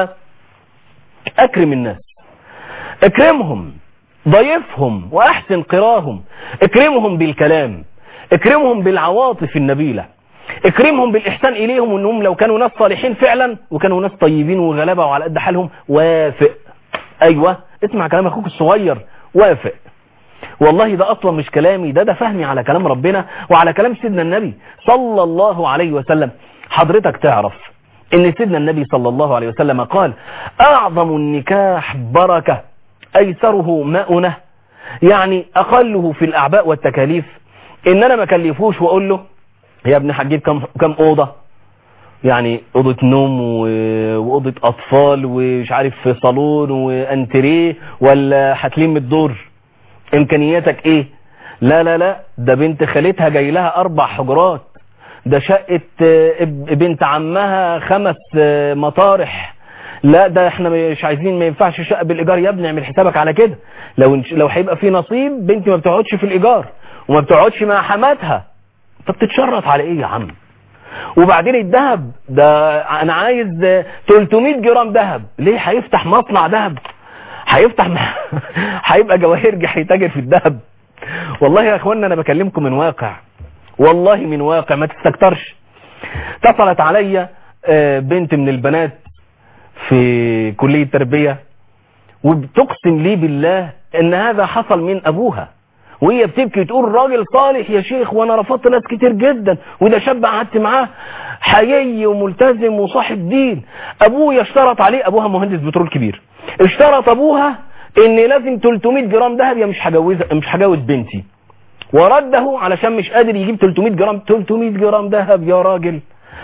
اكرم الناس اكرمهم ضيفهم واحسن قراهم اكرمهم بالكلام اكرمهم بالعواطف النبيلة اكرمهم بالاحسان اليهم وانهم لو كانوا ناس صالحين فعلا وكانوا ناس طيبين وغلابة وعلى قد حالهم وافق ايوه اسمع كلام اخوك الصغير وافق والله ده اصلا مش كلامي ده ده فهمي على كلام ربنا وعلى كلام سيدنا النبي صلى الله عليه وسلم حضرتك تعرف ان سيدنا النبي صلى الله عليه وسلم قال اعظم النكاح بركة ايسره ماؤنه يعني اقله في الاعباء والتكاليف ان انا ما كلفوش واقول له يا ابني هتجيب كم كم اوضه يعني اوضه نوم و- واوضه اطفال ومش عارف صالون وانتريه ولا هتلم الدور امكانياتك ايه لا لا لا ده بنت خالتها جاي لها اربع حجرات ده شقة آه، اب- بنت عمها خمس آه، مطارح لا ده احنا مش عايزين ما ينفعش شقة بالايجار يا ابني اعمل حسابك على كده لو إنش- لو هيبقى في نصيب بنتي ما بتقعدش في الايجار وما بتقعدش مع حماتها طب تتشرط على ايه يا عم وبعدين الذهب ده انا عايز آه، 300 جرام ذهب ليه هيفتح مصنع ذهب هيفتح م- هيبقى جواهرجي هيتاجر في الذهب والله يا اخوانا انا بكلمكم من واقع والله من واقع ما تستكترش اتصلت عليا آه، بنت من البنات في كلية تربية وبتقسم لي بالله ان هذا حصل من ابوها وهي بتبكي تقول راجل صالح يا شيخ وانا رفضت ناس كتير جدا وده شاب قعدت معاه حيي وملتزم وصاحب دين ابويا اشترط عليه ابوها مهندس بترول كبير اشترط ابوها ان لازم 300 جرام ذهب يا مش هجوز مش هجوز بنتي ورده علشان مش قادر يجيب 300 جرام 300 جرام ذهب يا راجل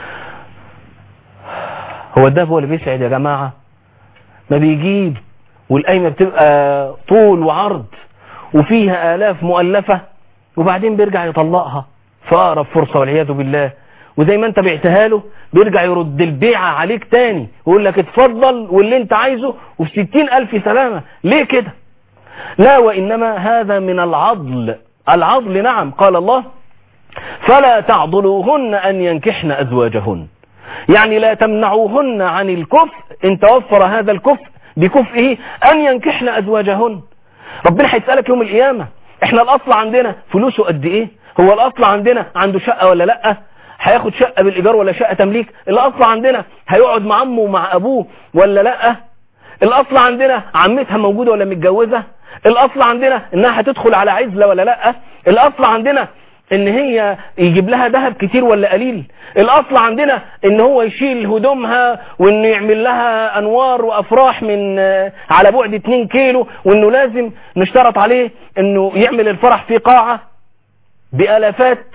هو الذهب هو اللي بيسعد يا جماعة ما بيجيب والقايمة بتبقى طول وعرض وفيها آلاف مؤلفة وبعدين بيرجع يطلقها في أقرب فرصة والعياذ بالله وزي ما انت بعتها له بيرجع يرد البيعة عليك تاني ويقول لك اتفضل واللي انت عايزه وفي ستين ألف سلامة ليه كده لا وإنما هذا من العضل العضل نعم قال الله فلا تعضلوهن أن ينكحن أزواجهن يعني لا تمنعوهن عن الكفء إن توفر هذا الكفء بكفئه أن ينكحن أزواجهن ربنا هيسألك يوم القيامة احنا الأصل عندنا فلوسه قد إيه هو الأصل عندنا عنده شقة ولا لأ هياخد شقة بالإيجار ولا شقة تمليك الأصل عندنا هيقعد مع أمه ومع أبوه ولا لأ الأصل عندنا عمتها موجودة ولا متجوزة الأصل عندنا إنها هتدخل على عزلة ولا لأ الأصل عندنا ان هي يجيب لها ذهب كتير ولا قليل الاصل عندنا ان هو يشيل هدومها وانه يعمل لها انوار وافراح من آه، على بعد 2 كيلو وانه لازم نشترط عليه انه يعمل الفرح في قاعة بالافات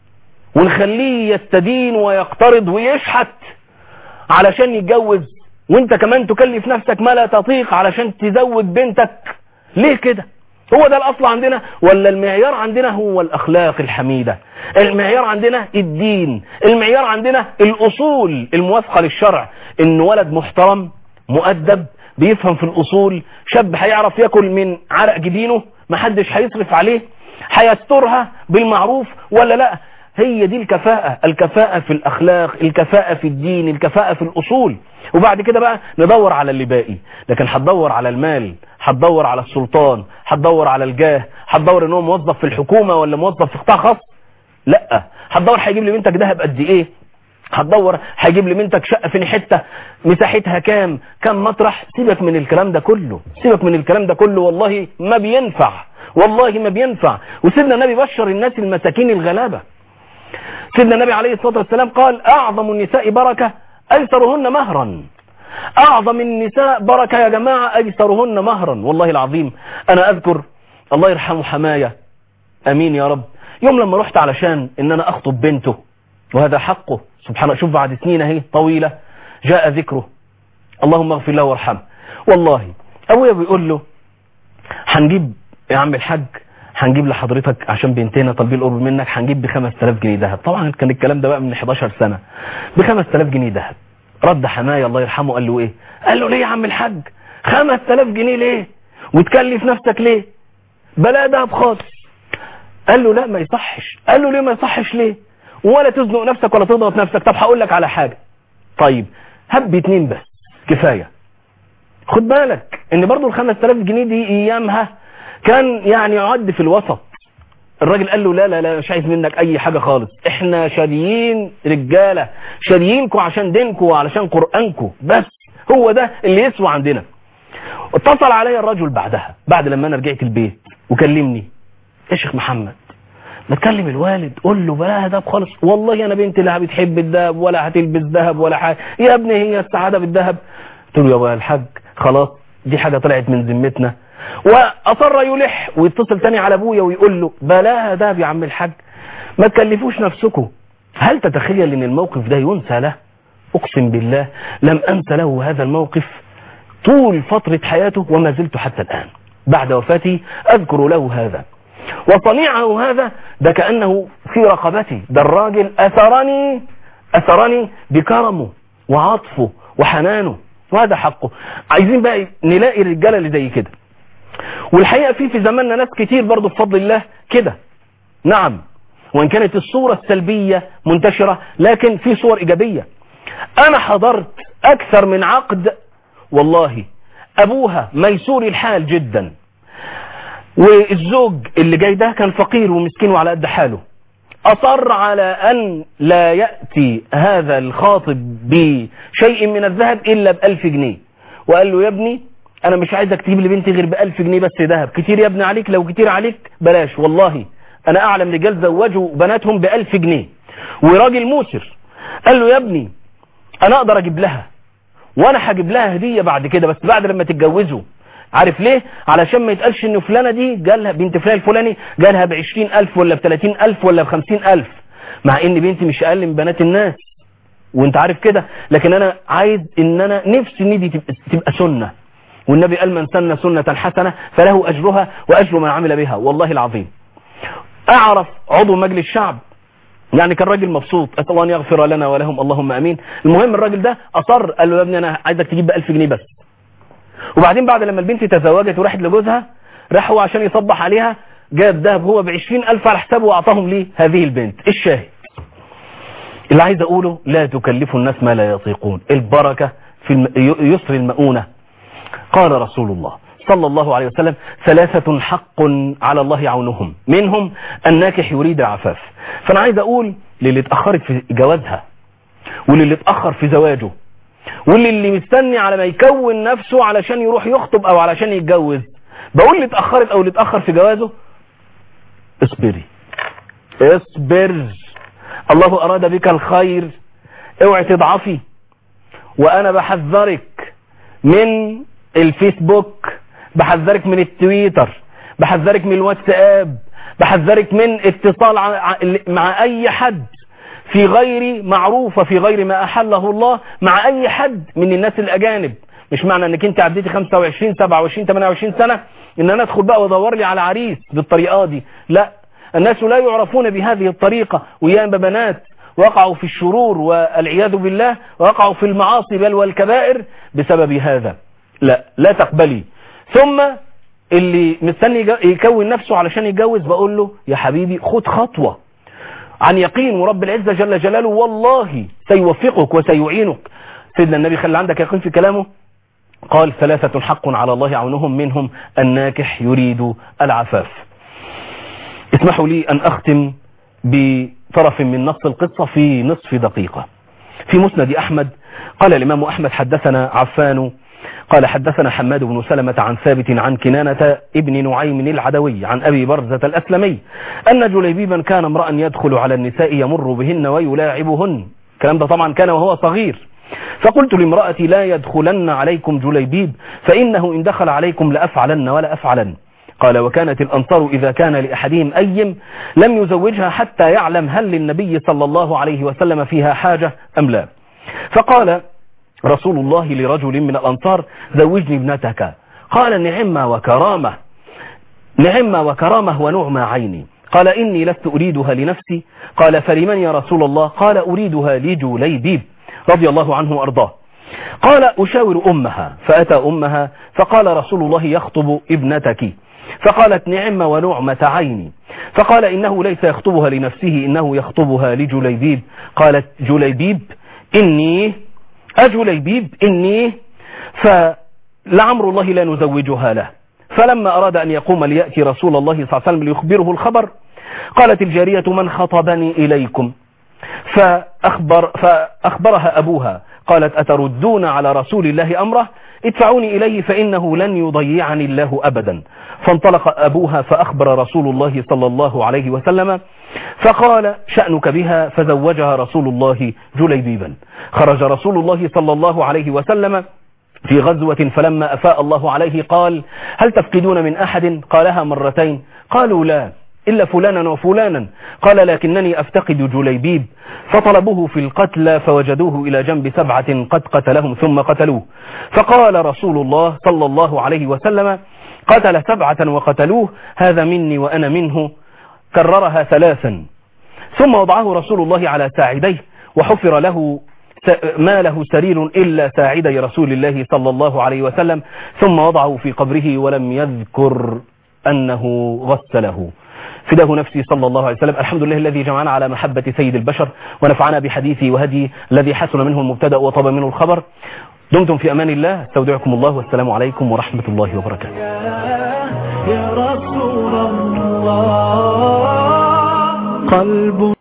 ونخليه يستدين ويقترض ويشحت علشان يتجوز وانت كمان تكلف نفسك ما لا تطيق علشان تزوج بنتك ليه كده هو ده الاصل عندنا ولا المعيار عندنا هو الاخلاق الحميدة المعيار عندنا الدين المعيار عندنا الاصول الموافقة للشرع ان ولد محترم مؤدب بيفهم في الاصول شاب هيعرف ياكل من عرق جبينه محدش هيصرف عليه هيسترها بالمعروف ولا لا هي دي الكفاءة الكفاءة في الأخلاق الكفاءة في الدين الكفاءة في الأصول وبعد كده بقى ندور على اللي باقي لكن هتدور على المال هتدور على السلطان هتدور على الجاه هتدور ان هو موظف في الحكومة ولا موظف في قطاع خاص لا هتدور هيجيب لي بنتك دهب قد ايه هتدور هيجيب لي بنتك شقة فين حتة مساحتها كام كام مطرح سيبك من الكلام ده كله سيبك من الكلام ده كله والله ما بينفع والله ما بينفع وسيدنا النبي بشر الناس المساكين الغلابة سيدنا النبي عليه الصلاة والسلام قال أعظم النساء بركة أيسرهن مهرا أعظم النساء بركة يا جماعة أيسرهن مهرا والله العظيم أنا أذكر الله يرحمه حماية أمين يا رب يوم لما رحت علشان إن أنا أخطب بنته وهذا حقه سبحان الله شوف بعد سنين اهي طويلة جاء ذكره اللهم اغفر له وارحمه والله أبويا بيقول له هنجيب يا عم الحاج هنجيب لحضرتك عشان بنتنا طالبين القرب منك هنجيب ب 5000 جنيه ذهب طبعا كان الكلام ده بقى من 11 سنة ب 5000 جنيه ذهب رد حماية الله يرحمه قال له ايه قال له ليه يا عم الحاج 5000 جنيه ليه وتكلف نفسك ليه بلا ذهب خالص قال له لا ما يصحش قال له ليه ما يصحش ليه ولا تزنق نفسك ولا تضغط نفسك طب هقول لك على حاجة طيب هب اتنين بس كفاية خد بالك ان برضو ال 5000 جنيه دي ايامها كان يعني يعد في الوسط الراجل قال له لا لا لا مش عايز منك اي حاجة خالص احنا شاريين رجالة شاريينكو عشان دينكو وعلشان قرآنكو بس هو ده اللي يسوى عندنا اتصل علي الرجل بعدها بعد لما انا رجعت البيت وكلمني يا شيخ محمد ما تكلم الوالد قول له بلا دهب خالص والله انا بنتي لا بتحب الذهب ولا هتلبس ذهب ولا حاجه يا ابني هي السعاده بالذهب قلت له يا ابو الحاج خلاص دي حاجه طلعت من ذمتنا واصر يلح ويتصل تاني على ابويا ويقول له بلاها دهب يا عم الحاج ما تكلفوش نفسكم هل تتخيل ان الموقف ده ينسى له اقسم بالله لم انسى له هذا الموقف طول فترة حياته وما زلت حتى الآن بعد وفاته أذكر له هذا وصنيعه هذا ده كأنه في رقبتي ده الراجل أثرني أثرني بكرمه وعطفه وحنانه وهذا حقه عايزين بقى نلاقي الرجالة اللي زي كده والحقيقة في في زماننا ناس كتير برضو بفضل الله كده نعم وإن كانت الصورة السلبية منتشرة لكن في صور إيجابية أنا حضرت أكثر من عقد والله أبوها ميسور الحال جدا والزوج اللي جاي ده كان فقير ومسكين وعلى قد حاله أصر على أن لا يأتي هذا الخاطب بشيء من الذهب إلا بألف جنيه وقال له يا ابني أنا مش عايزك تجيب لي بنتي غير بألف جنيه بس ذهب كتير يا ابني عليك لو كتير عليك بلاش والله أنا أعلم رجال زوجوا بناتهم بألف جنيه وراجل موسر قال له يا ابني أنا أقدر أجيب لها وأنا هجيب لها هدية بعد كده بس بعد لما تتجوزوا عارف ليه علشان ما يتقالش ان فلانة دي جالها بنت فلان الفلاني جالها بعشرين الف ولا بتلاتين الف ولا بخمسين الف مع ان بنتي مش اقل من بنات الناس وانت عارف كده لكن انا عايز ان انا نفسي ان دي تبقى, تبقى سنة والنبي قال من سن سنة حسنة فله اجرها واجر من عمل بها والله العظيم اعرف عضو مجلس الشعب يعني كان راجل مبسوط اسال الله ان يغفر لنا ولهم اللهم امين المهم الراجل ده اصر قال له يا ابني انا عايزك تجيب ب 1000 جنيه بس وبعدين بعد لما البنت تزوجت وراحت لجوزها راح هو عشان يصبح عليها جاب ذهب هو ب 20000 على حسابه واعطاهم ليه هذه البنت الشاهد اللي عايز اقوله لا تكلفوا الناس ما لا يطيقون البركة في الم... يسر المؤونة قال رسول الله صلى الله عليه وسلم ثلاثة حق على الله عونهم منهم الناكح يريد عفاف فانا عايز اقول للي اتأخرت في جوازها وللي اتأخر في زواجه واللي اللي مستني على ما يكون نفسه علشان يروح يخطب او علشان يتجوز بقول اللي اتأخرت او اللي اتأخر في جوازه اصبري اصبر الله اراد بك الخير اوعي تضعفي وانا بحذرك من الفيسبوك بحذرك من التويتر بحذرك من الواتساب بحذرك من اتصال مع اي حد في غير معروفة في غير ما أحله الله مع أي حد من الناس الأجانب مش معنى انك انت عديتي 25 27 28 سنة ان انا ادخل بقى وادور لي على عريس بالطريقة دي لا الناس لا يعرفون بهذه الطريقة وياما بنات وقعوا في الشرور والعياذ بالله وقعوا في المعاصي بل والكبائر بسبب هذا لا لا تقبلي ثم اللي مستني يكون نفسه علشان يتجوز بقول له يا حبيبي خد خطوة عن يقين ورب العزة جل جلاله والله سيوفقك وسيعينك سيدنا النبي خلى عندك يقين في كلامه قال ثلاثة حق على الله عونهم منهم الناكح يريد العفاف اسمحوا لي أن أختم بطرف من نص القصة في نصف دقيقة في مسند أحمد قال الإمام أحمد حدثنا عفان قال حدثنا حماد بن سلمة عن ثابت عن كنانة ابن نعيم العدوي عن أبي برزة الأسلمي أن جليبيبا كان امرأ يدخل على النساء يمر بهن ويلاعبهن الكلام ده طبعا كان وهو صغير فقلت لامرأتي لا يدخلن عليكم جليبيب فإنه إن دخل عليكم لأفعلن ولا أفعلن قال وكانت الأنصار إذا كان لأحدهم أيم لم يزوجها حتى يعلم هل للنبي صلى الله عليه وسلم فيها حاجة أم لا فقال رسول الله لرجل من الأنصار زوجني ابنتك قال نعمة وكرامة نعمة وكرامة ونعمة عيني قال إني لست أريدها لنفسي قال فلمن يا رسول الله قال أريدها لجليبيب رضي الله عنه وأرضاه قال أشاور أمها فأتى أمها فقال رسول الله يخطب ابنتك فقالت نعمة ونعمة عيني فقال إنه ليس يخطبها لنفسه إنه يخطبها لجليبيب قالت جليبيب إني أجليبيب إني فلعمر الله لا نزوجها له فلما أراد أن يقوم ليأتي رسول الله صلى الله عليه وسلم ليخبره الخبر قالت الجارية من خطبني إليكم فأخبر فأخبرها أبوها قالت أتردون على رسول الله أمره ادفعوني إليه فإنه لن يضيعني الله أبدا فانطلق أبوها فأخبر رسول الله صلى الله عليه وسلم فقال شأنك بها فزوجها رسول الله جليبيبا خرج رسول الله صلى الله عليه وسلم في غزوة فلما أفاء الله عليه قال هل تفقدون من أحد قالها مرتين قالوا لا إلا فلانا وفلانا قال لكنني أفتقد جليبيب فطلبوه في القتلى فوجدوه إلى جنب سبعة قد قتلهم ثم قتلوه فقال رسول الله صلى الله عليه وسلم قتل سبعة وقتلوه هذا مني وأنا منه كررها ثلاثا ثم وضعه رسول الله على ساعديه وحفر له ما له سرير إلا ساعدي رسول الله صلى الله عليه وسلم ثم وضعه في قبره ولم يذكر أنه غسله فداه نفسي صلى الله عليه وسلم الحمد لله الذي جمعنا على محبة سيد البشر ونفعنا بحديثي وهدي الذي حسن منه المبتدأ وطاب منه الخبر دمتم في أمان الله استودعكم الله والسلام عليكم ورحمة الله وبركاته يا رسول الله قلب